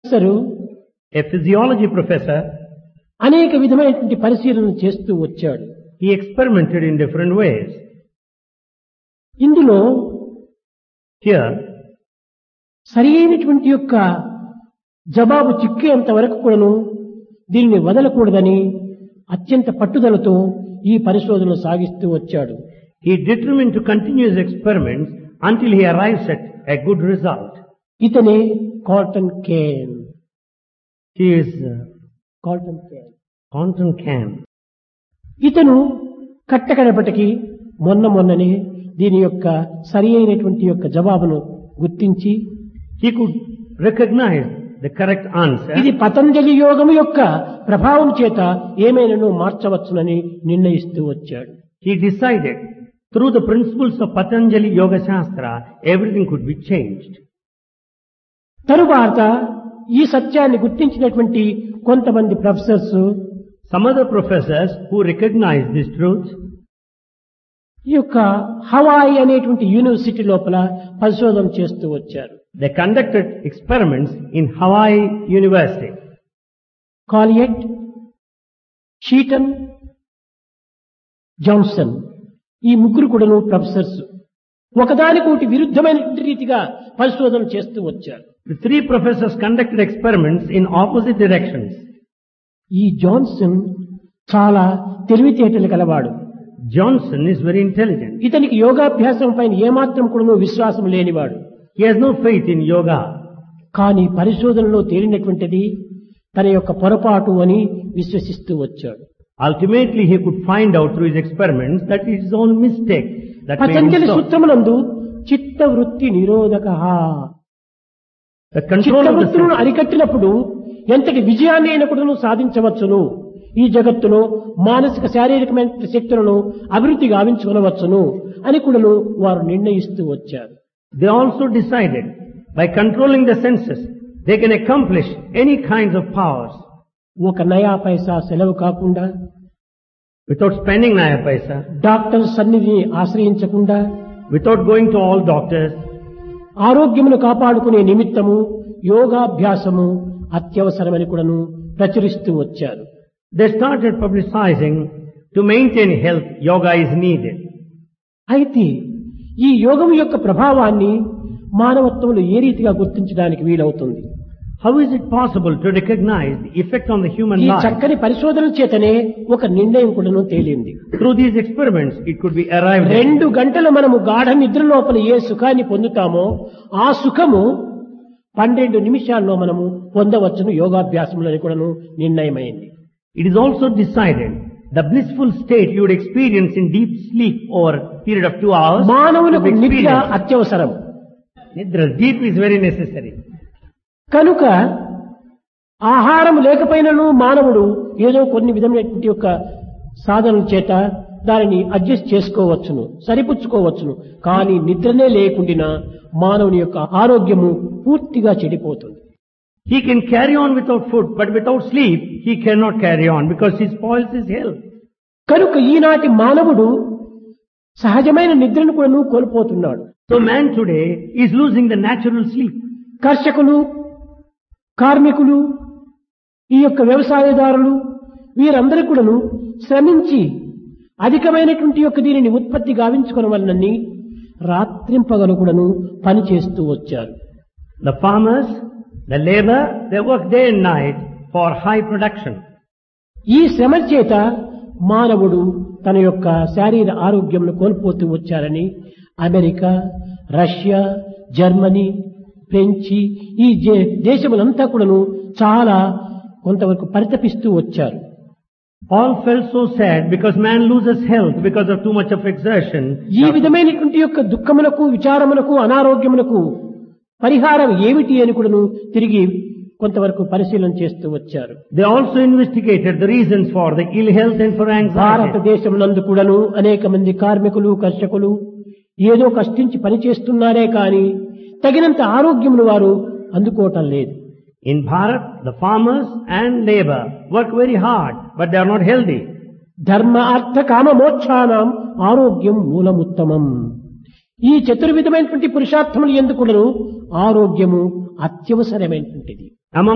Professor a physiology professor, అనేక విధమైనటువంటి పరిశీలన చేస్తూ వచ్చాడు he experimented in different ways. ఇందులో Here, సరి అయినటువంటి యొక్క జవాబు చిక్కేంత వరకు కూడాను దీనిని వదలకూడదని అత్యంత పట్టుదలతో ఈ పరిశోధనలు సాగిస్తూ వచ్చాడు he determined to continue his experiments until he arrives at a good result. ఇతనే Cotton Kane He is uh, Cotton Kane Quantum Cam. ఇతను కట్టకడపటికి మొన్న మొన్ననే దీని యొక్క సరి అయినటువంటి యొక్క జవాబును గుర్తించి He could recognize the correct answer. ఇది పతంజలి యోగము యొక్క ప్రభావం చేత ఏమైనాను మార్చవచ్చునని నిర్ణయిస్తూ వచ్చాడు He decided through the principles of Patanjali Yoga Shastra, everything could be changed. తరువాత ఈ సత్యాన్ని గుర్తించినటువంటి కొంతమంది professors Some other professors who recognized this truth, ఈ యొక్క హవాయి అనేటువంటి యూనివర్సిటీ లోపల పరిశోధన చేస్తూ వచ్చారు they conducted experiments in Hawaii University. కాలియట్ షీటన్ జాన్సన్ ఈ ముగ్గురు కూడాను ప్రొఫెసర్స్ ఒకదానికొకటి విరుద్ధమైనటువంటి రీతిగా పరిశోధన చేస్తూ వచ్చారు The three professors conducted experiments in opposite directions. ఈ జాన్సన్ చాలా తెలివితేటలు గలవాడు Johnson is very intelligent. ఇతనికి యోగాభ్యాసం పైన ఏమాత్రం కూడా విశ్వాసం లేనివాడు He has no faith in yoga. కానీ పరిశోధనలో తేలినటువంటిది తన యొక్క పొరపాటు అని విశ్వసిస్తూ వచ్చాడు Ultimately, he could find out through his experiments that it is his own mistake that made him Patanjali so. సూత్రమునందు చిత్త వృత్తి నిరోధక The control of the చిత్తవృత్తులను senses. అరికట్టినప్పుడు ఎంతటి విజయాన్ని అయినప్పుడును సాధించవచ్చును ఈ జగత్తులో మానసిక శారీరకమైన శక్తులను అభివృద్ధి గావించుకునవచ్చును అని కూడాను వారు నిర్ణయిస్తూ వచ్చారు They also decided by controlling the senses, they can accomplish any kinds of powers ఒక నయా పైసా సెలవు కాకుండా without spending naya paisa, doctor సన్నిధిని ఆశ్రయించకుండా without going to all doctors. ఆరోగ్యమును కాపాడుకునే నిమిత్తము యోగాభ్యాసము అత్యవసరమని కూడాను ప్రచురిస్తూ వచ్చారు They started publicizing to maintain health, yoga is needed. అయితే ఈ యోగం యొక్క ప్రభావాన్ని మానవత్వంలో ఏ రీతిగా గుర్తించడానికి వీలవుతుంది How is it possible to recognize the effect on the human ఈ life? చక్కని పరిశోధన చేతనే ఒక నిర్ణయం కూడాను తేలింది Through these experiments, it could be arrived at. రెండు గంటలు మనము గాఢ నిద్ర లోపల ఏ సుఖాన్ని పొందుతామో ఆ సుఖము పన్నెండు నిమిషాల్లో మనము పొందవచ్చును యోగాభ్యాసంలో కూడాను నిర్ణయమైంది It is also decided the blissful state you would experience in deep sleep over a period of two hours. మానవులకు would be నిద్ర experienced. అత్యవసరం Nidra, deep is very necessary. కనుక ఆహారం లేకపోయినను మానవుడు ఏదో కొన్ని విధమైనటువంటి యొక్క సాధనల చేత దానిని అడ్జస్ట్ చేసుకోవచ్చును సరిపుచ్చుకోవచ్చును కానీ నిద్రనే లేకుండా మానవుని యొక్క ఆరోగ్యము పూర్తిగా చెడిపోతుంది He can carry on without food, but without sleep, he cannot carry on because he spoils his health. కనుక ఈనాటి మానవుడు సహజమైన నిద్రను కూడా కోల్పోతున్నాడు So man today is losing the natural sleep. కర్షకులు కార్మికులు ఈ యొక్క వ్యవసాయదారులు వీరందరూ కూడాను శ్రమించి అధికమైనటువంటి యొక్క దీనిని ఉత్పత్తి గావించుకున్న వలనని రాత్రింపగలు కూడాను పని చేస్తూ వచ్చారు The farmers, the labor, they work day and night for high production. ఈ శ్రమ చేత మానవుడు తన యొక్క శారీర ఆరోగ్యంను కోల్పోతూ వచ్చారని అమెరికా రష్యా జర్మనీ ఫ్రెంచి ఈ జే- దేశములంతా కూడాను చాలా కొంతవరకు పరితపిస్తూ వచ్చారు All felt so sad because man loses health because of too much of exertion. ఈ విధమైనటువంటి యొక్క దుఃఖములకు విచారములకు అనారోగ్యములకు పరిహారం ఏమిటి అని కూడాను తిరిగి కొంతవరకు పరిశీలన చేస్తూ వచ్చారు They also investigated the reasons for the ill health and for anxiety. భారతదేశం నందు కూడాను అనేక మంది కార్మికులు కర్షకులు ఏదో కష్టించి పని చేస్తున్నారే కాని తగినంత ఆరోగ్యమును వారు అందుకోవటం లేదు In Bharat, the farmers and labor work very hard, but they are not healthy. ధర్మ అర్థ కామ మోక్షానం ఆరోగ్యం మూలముత్తమం ఈ చతుర్విధమైనటువంటి పురుషార్థములు ఎందుకులను ఆరోగ్యము అత్యవసరమైనటువంటిది Among